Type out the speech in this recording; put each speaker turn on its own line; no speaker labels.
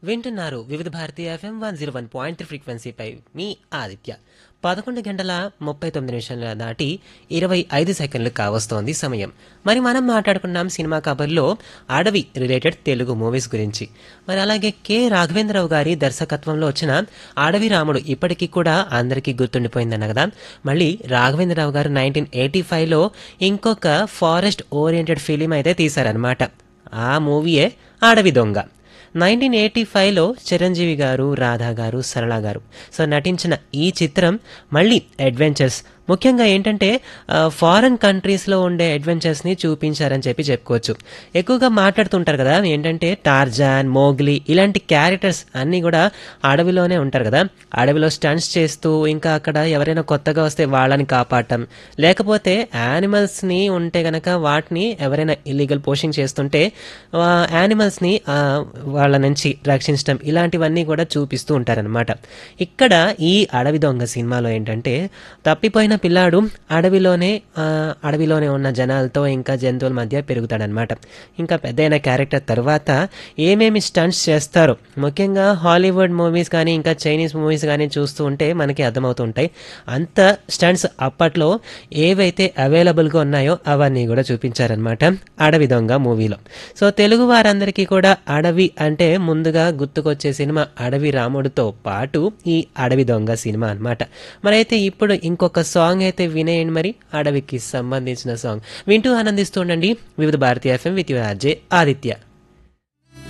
వింటున్నారు Vividha Bharati FM one zero one point three ఫ్రీక్వెన్సీపై మీ ఆదిత్య పదకొండు గంటల ముప్పై తొమ్మిది నిమిషాల దాటి ఇరవై ఐదు సెకండ్లు కావస్తోంది సమయం మరి మనం మాట్లాడుకున్నాం సినిమా కబర్లో అడవి రిలేటెడ్ తెలుగు మూవీస్ గురించి మరి అలాగే కె రాఘవేంద్రరావు గారి దర్శకత్వంలో వచ్చిన అడవి రాముడు ఇప్పటికీ కూడా అందరికీ గుర్తుండిపోయిందన్న కదా మళ్ళీ రాఘవేంద్రరావు గారు నైన్టీన్ ఎయిటీ ఫైవ్లో ఇంకొక ఫారెస్ట్ ఓరియంటెడ్ ఫిలిం అయితే తీశారనమాట ఆ మూవీయే అడవి దొంగ నైన్టీన్ ఎయిటీ ఫైవ్లో చిరంజీవి గారు రాధా గారు సరళ గారు సో నటించిన ఈ చిత్రం మళ్ళీ అడ్వెంచర్స్ ముఖ్యంగా ఏంటంటే ఫారెన్ కంట్రీస్లో ఉండే అడ్వెంచర్స్ని చూపించారని చెప్పి చెప్పుకోవచ్చు ఎక్కువగా మాట్లాడుతుంటారు కదా ఏంటంటే టార్జాన్ మోగ్లీ ఇలాంటి క్యారెక్టర్స్ అన్నీ కూడా అడవిలోనే ఉంటారు కదా అడవిలో స్టంట్స్ చేస్తూ ఇంకా అక్కడ ఎవరైనా కొత్తగా వస్తే వాళ్ళని కాపాడటం లేకపోతే యానిమల్స్ని ఉంటే గనక వాటిని ఎవరైనా ఇల్లీగల్ పోషింగ్ చేస్తుంటే ఆ యానిమల్స్ని ఆ, వాళ్ళ నుంచి రక్షించడం ఇలాంటివన్నీ కూడా చూపిస్తూ ఉంటారనమాట ఇక్కడ ఈ అడవి దొంగ సినిమాలో ఏంటంటే తప్పిపోయిన పిల్లాడు అడవిలోనే ఆ, అడవిలోనే ఉన్న జనాలతో ఇంకా జంతువుల మధ్య పెరుగుతాడనమాట ఇంకా పెద్దయిన క్యారెక్టర్ తర్వాత ఏమేమి స్టంట్స్ చేస్తారో ముఖ్యంగా హాలీవుడ్ మూవీస్ కానీ ఇంకా చైనీస్ మూవీస్ కానీ చూస్తూ ఉంటే మనకి అర్థమవుతూ ఉంటాయి అంత స్టంట్స్ అప్పట్లో ఏవైతే అవైలబుల్గా ఉన్నాయో అవన్నీ కూడా చూపించారనమాట అడవి దొంగ మూవీలో సో తెలుగు వారందరికీ కూడా అడవి అంటే ముందుగా గుర్తుకొచ్చే సినిమా అడవి రాముడితో పాటు ఈ అడవి దొంగ సినిమా అన్నమాట మరైతే ఇప్పుడు ఇంకొక సాంగ్ అయితే వినేయండి మరి అడవికి సంబంధించిన సాంగ్ వింటూ ఆనందిస్తూ ఉండండి Vividha Bharati FM with RJ Aditya